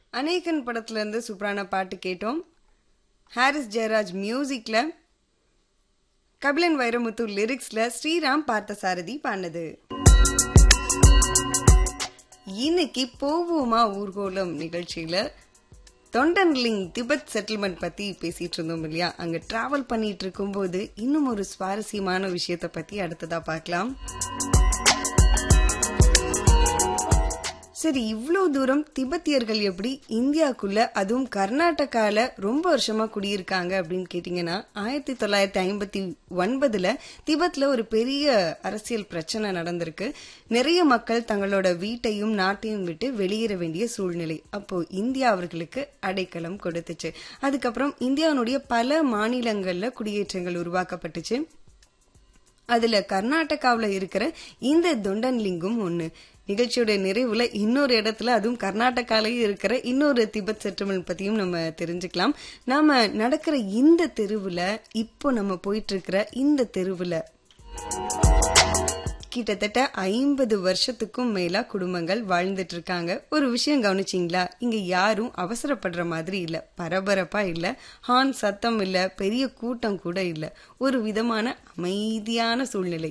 அநேகன் படத்துல இருந்து சூப்பரான பாட்டு கேட்டோம் ஹாரிஸ் ஜெயராஜ் மியூசிக்ல கபிலன் வைரமுத்து லிரிக்ஸ்ல ஸ்ரீராம் பார்த்தசாரதி பாடினது இன்னைக்கு போவோமா ஊர்கோலம் நிகழ்ச்சியில தொண்டன்லிங் திபெத் செட்டில்மெண்ட் பத்தி பேசிட்டு இருந்தோம் இல்லையா அங்க டிராவல் பண்ணிட்டு இருக்கும்போது இன்னும் ஒரு சுவாரஸ்யமான விஷயத்த பத்தி அடுத்ததா பார்க்கலாம் சரி இவ்வளோ தூரம் திபெத்தியர்கள் எப்படி இந்தியாக்குள்ள அதுவும் கர்நாடகால ரொம்ப வருஷமா குடியிருக்காங்க அப்படின்னு கேட்டீங்கன்னா ஆயிரத்தி தொள்ளாயிரத்தி ஐம்பத்தி ஒன்பதுல திபெத்ல ஒரு பெரிய அரசியல் பிரச்சனை நடந்திருக்கு நிறைய மக்கள் தங்களோட வீட்டையும் நாட்டையும் விட்டு வெளியேற வேண்டிய சூழ்நிலை அப்போ இந்தியா அவர்களுக்கு அடைக்கலம் கொடுத்துச்சு அதுக்கப்புறம் இந்தியாவுடைய பல மாநிலங்கள்ல குடியேற்றங்கள் உருவாக்கப்பட்டுச்சு அதுல கர்நாடகாவில் இருக்கிற இந்த தொண்டன்லிங்கும் ஒண்ணு நிகழ்ச்சியோட நிறைவுல இன்னொரு இடத்துல அதுவும் கர்நாடகாலயும் இருக்கிற இன்னொரு திபெத் செட்டில்மெண்ட் பத்தியும் நம்ம தெரிஞ்சுக்கலாம் நாம நடக்கிற இந்த தெருவுல இப்போ நம்ம போயிட்டு இருக்கிற இந்த தெருவுல கிட்டத்தட்ட ஐம்பது வருஷத்துக்கும் மேலா குடும்பங்கள் வாழ்ந்துட்டு இருக்காங்க ஒரு விஷயம் கவனிச்சிங்களா இங்க யாரும் அவசரப்படுற மாதிரி இல்ல பரபரப்பா இல்ல ஹார்ன் சத்தம் இல்ல பெரிய கூட்டம் கூட இல்ல ஒரு விதமான அமைதியான சூழ்நிலை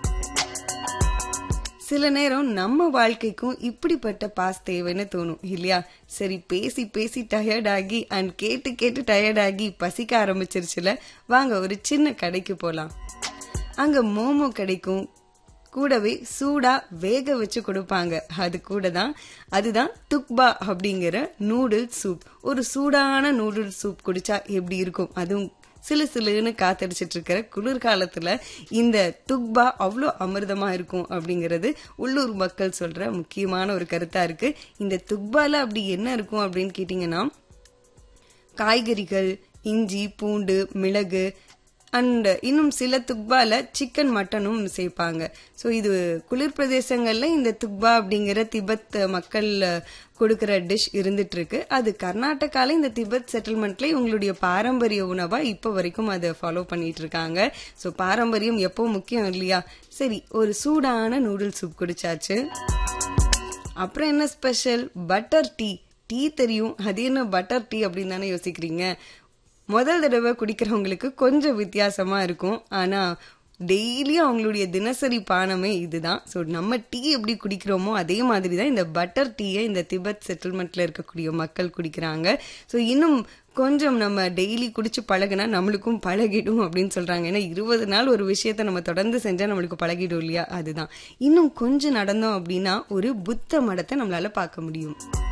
சில நேரம் நம்ம வாழ்க்கைக்கும் இப்படிப்பட்ட பாஸ் தேவைன்னு தோணும் இல்லையா சரி பேசி பேசி டயர்ட் ஆகி அண்ட் கேட்டு கேட்டு டயர்ட் ஆகி பசிக்க ஆரம்பிச்சிருச்சுல வாங்க ஒரு சின்ன கடைக்கு போலாம் அங்க மோமோ கிடைக்கும் கூடவே சூடா வேக வச்சு கொடுப்பாங்க அது கூட தான் அதுதான் துக்பா அப்படிங்கிற நூடுல் சூப் ஒரு சூடான நூடுல் சூப் குடிச்சா எப்படி இருக்கும் அதுவும் சிலு சிலுன்னு காத்தடிச்சிட்டு இருக்கிற குளிர்காலத்துல இந்த துக்பா அவ்வளோ அமிர்தமா இருக்கும் அப்படிங்கிறது உள்ளூர் மக்கள் சொல்ற முக்கியமான ஒரு கருத்தா இருக்கு இந்த துக்பால அப்படி என்ன இருக்கும் அப்படின்னு கேட்டீங்கன்னா காய்கறிகள் இஞ்சி பூண்டு மிளகு அண்ட் இன்னும் சில துக்பால சிக்கன் மட்டனும் சேர்ப்பாங்க ஸோ இது குளிர் பிரதேசங்கள்ல இந்த துக்பா அப்படிங்கிற திபெத் மக்கள் கொடுக்கிற டிஷ் இருந்துட்டு இருக்கு அது கர்நாடகால இந்த திபெத் செட்டில்மெண்ட்ல இவங்களுடைய பாரம்பரிய உணவா இப்போ வரைக்கும் அதை ஃபாலோ பண்ணிட்டு இருக்காங்க ஸோ பாரம்பரியம் எப்போ முக்கியம் இல்லையா சரி ஒரு சூடான நூடுல்ஸ் சூப் குடிச்சாச்சு அப்புறம் என்ன ஸ்பெஷல் பட்டர் டீ டீ தெரியும் அது என்ன பட்டர் டீ அப்படின்னு தானே யோசிக்கிறீங்க முதல் தடவை குடிக்கிறவங்களுக்கு கொஞ்சம் வித்தியாசமா இருக்கும் ஆனா டெய்லியும் அவங்களுடைய தினசரி பானமே இதுதான் ஸோ நம்ம டீ எப்படி குடிக்கிறோமோ அதே மாதிரி தான் இந்த பட்டர் டீயை இந்த திபெத் செட்டில்மெண்ட்ல இருக்கக்கூடிய மக்கள் குடிக்கிறாங்க ஸோ இன்னும் கொஞ்சம் நம்ம டெய்லி குடிச்சு பழகினா நம்மளுக்கும் பழகிடும் அப்படின்னு சொல்றாங்க ஏன்னா இருபது நாள் ஒரு விஷயத்த நம்ம தொடர்ந்து செஞ்சா நம்மளுக்கு பழகிடும் இல்லையா அதுதான் இன்னும் கொஞ்சம் நடந்தோம் அப்படின்னா ஒரு புத்த மடத்தை நம்மளால பார்க்க முடியும்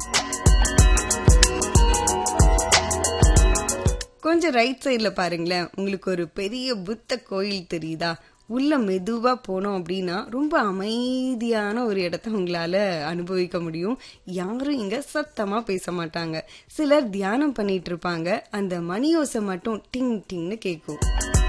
கொஞ்சம் ரைட் சைடில் பாருங்களேன் உங்களுக்கு ஒரு பெரிய புத்த கோயில் தெரியுதா உள்ள மெதுவா போனோம் அப்படின்னா ரொம்ப அமைதியான ஒரு இடத்த உங்களால அனுபவிக்க முடியும் யாரும் இங்க சத்தமா பேச மாட்டாங்க சிலர் தியானம் பண்ணிட்டு இருப்பாங்க அந்த மணியோசை மட்டும் டிங் டிங்னு கேட்கும்